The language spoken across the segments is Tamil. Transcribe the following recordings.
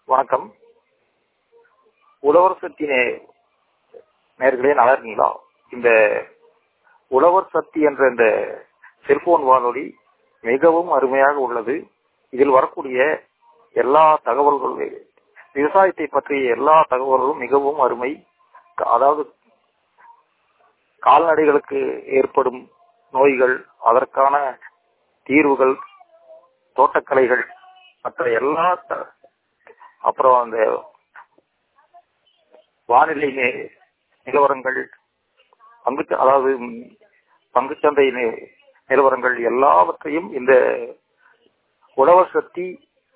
வணக்கம் உழவர் சக்தி நே- நேயர்களே நல்லா இருக்கீங்களா இந்த உழவர் சக்தி என்ற இந்த செல்போன் வானொலி மிகவும் அருமையாக உள்ளது இதில் வரக்கூடிய எல்லா தகவல்களும் விவசாயத்தை பற்றிய எல்லா தகவல்களும் மிகவும் அருமை அதாவது கால்நடைகளுக்கு ஏற்படும் நோய்கள் அதற்கான தீர்வுகள் தோட்டக்கலைகள் மற்ற எல்லா த- அப்புறம் அந்த வானிலை நி- நிலவரங்கள் பங்கு அதாவது ம், பங்குச்சந்தை நி- நிலவரங்கள் எல்லாவற்றையும் இந்த உழவர் சக்தி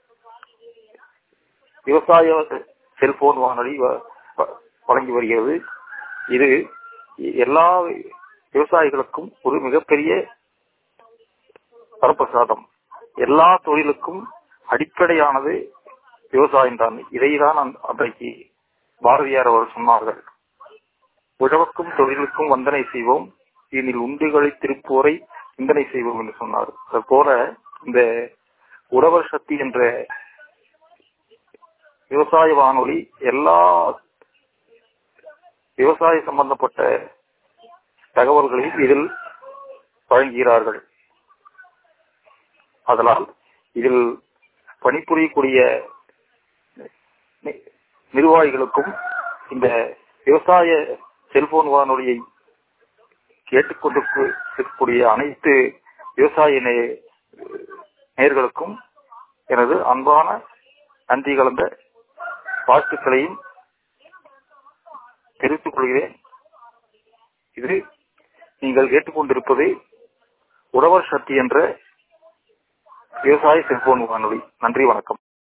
விவசாய செல்போன் வானொலி வ- வ- வழங்கி வருகிறது இது எல்லா விவசாயிகளுக்கும் ஒரு மிகப்பெரிய வரப்பிரசாதம் எல்லா தொழிலுக்கும் அடிப்படையானது விவசாயம் தான் இதைதான் அந்த- அன்றைக்கு பாரதியார் அவர் சொன்னார்கள் உழவுக்கும் தொழிலுக்கும் வந்தனை செய்வோம் இதில் உண்டுகளை திருப்போரை சிந்தனை செய்வோம் என்று சொன்னார் அது போல இந்த உழவர் சக்தி என்ற விவசாய வானொலி எல்லா விவசாய சம்பந்தப்பட்ட தகவல்களையும் இதில் வழங்குகிறார்கள் அதனால் இதில் பணிபுரியக்கூடிய நி- நிர்வாகிகளுக்கும் இந்த விவசாய செல்போன் வானொலியை கேட்டுக்கொண்டிருக்கக்கூடிய அனைத்து விவசாய நே- நேயர்களுக்கும் எனது அன்பான நன்றி கலந்த வாழ்த்துக்களையும் தெரிவித்துக் கொள்கிறேன் இது நீங்கள் கேட்டுக்கொண்டிருப்பது உழவர் சக்தி என்ற விவசாய செல்போன் வானொலி நன்றி வணக்கம்